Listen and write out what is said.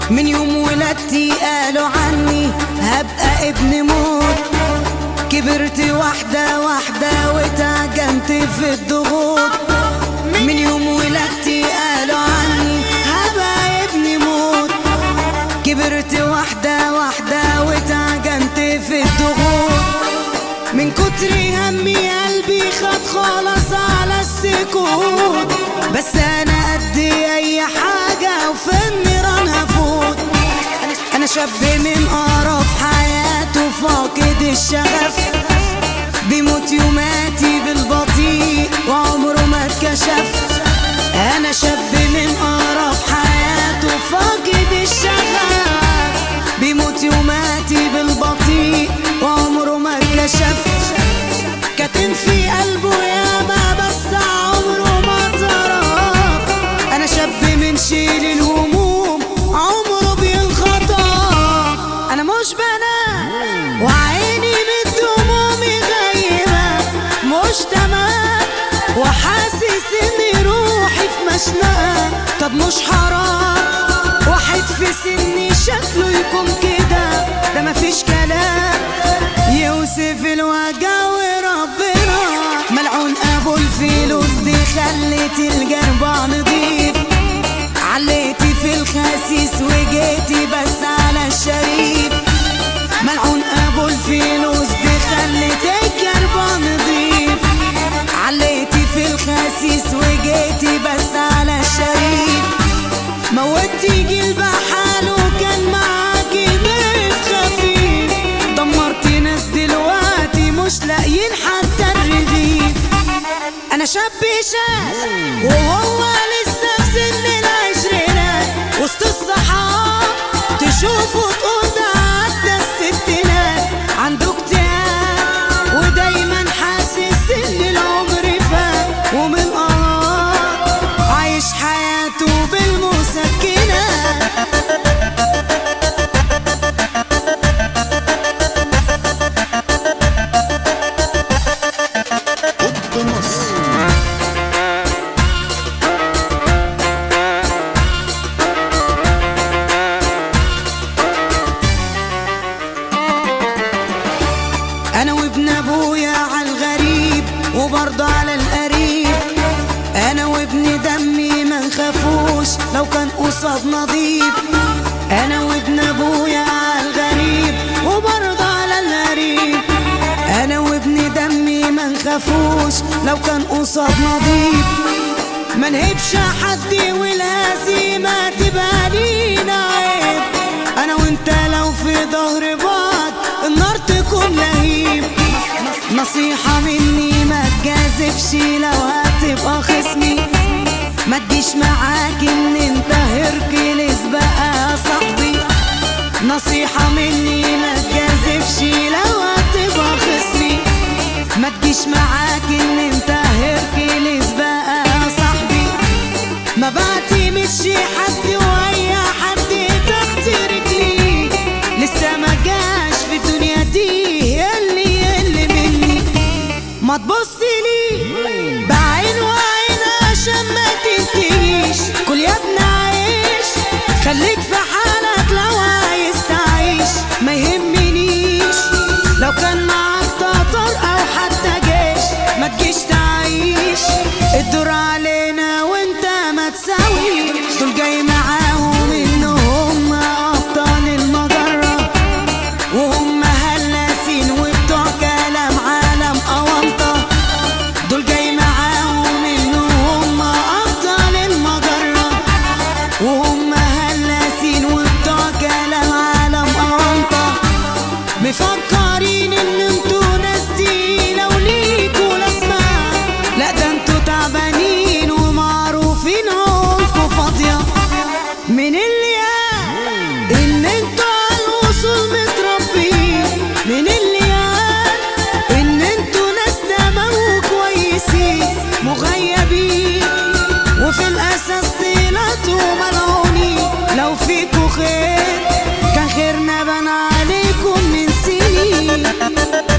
من يوم ولادتي قالوا عني هبقى ابن موت كبرت واحدة واحدة وتعجنت في الضغوط من يوم ولادتي قالوا عني هبقى ابن موت كبرت واحدة واحدة وتعجنت في الضغوط من كتر همي قلبي خد خلاص على السكوت بس انا قد اي حاجة وفي النيران هفوت انا شاب من قرف حياته فاقد الشغف بيموت يوماتي بالبطيء وعمره ما اتكشف انا شاب من قرف حياته فاقد الشغف بيموت يوماتي بالبطيء وعمره ما اتكشف كاتم في قلبه ياما بس عمره ما طرف انا شاب من شيل الهموم عمره بينخطف انا مش بنام وعيني من دمومي غايبة مش تمام وحاسس ان روحي في مشنقة طب مش حرام واحد في سني شكله يكون كده ده مفيش كلام يوسف الوجع وربنا ملعون ابو الفلوس دي خلت الجربع نضيف عليتي في الخسيس وجيتي بس على الشريف ملعون ابو الفلوس دي خلت الجربع نضيف عليتي في الخسيس وجيتي بس على الشريف موتي جلب حاله كان معاكي ضيف خفيف دمرتي ناس دلوقتي مش لاقيين حتى الرغيف انا شاب شاب وهو لسه في سن العشرينات وسط الصحاب تشوفه تقول ده عدى الستينات عنده اكتئاب ودايما حاسس ان العمر فات ومن قرار عايش حياته بالمسكنات قط مصر انا وابن ابويا على الغريب وبرضه على القريب انا وابن دمي ما نخافوش لو كان قصاد نضيب انا وابن ابويا على الغريب وبرضه على القريب انا وابن دمي ما نخافوش لو كان قصاد نضيب ما نهبش حد والهزيمة تبقى لينا عيب انا وانت لو في ظهر بعض النار تكون لهيب نصيحة مني ما تجازفش لو هتبقى خصمي ما تجيش معاك ان انت هركلس بقى يا صاحبي نصيحة مني ما تجازفش لو هتبقى خصمي ما تجيش معاك ان انت هركلس بقى يا صاحبي ما بعتمدش حد واي حد تحت رجلي لسه ما جاش في الدنيا دي يلي يلي مني ما تبص لي بعين وعين عشان ما تنتهيش كل يا ابن عيش خليك في حالك لو عايز تعيش ما يهمنيش لو كان معاك تطر او حتى جيش ما تجيش تعيش الدور علينا وانت ما تساويش دول جاي معاهم انهم ابطال المجره وهم هلاسين وبتوع كلام عالم أونطة دول جاي معاهم إنهم أبطال المجرة وهم هلاسين وبتوع كلام عالم أونطة مفكرين إن انتوا ناس تقيلة وليكوا لازمة لا ده انتوا تعبانين ومعروفين عقولكوا فاضية من اللي قال إن انتوا على الوصول متربيين من اللي قال إن انتوا ناس تمام كويسين مغيبين وفي الأساس طلعتوا ملعونين لو فيكوا خير كان خيرنا بان عليكم من سنين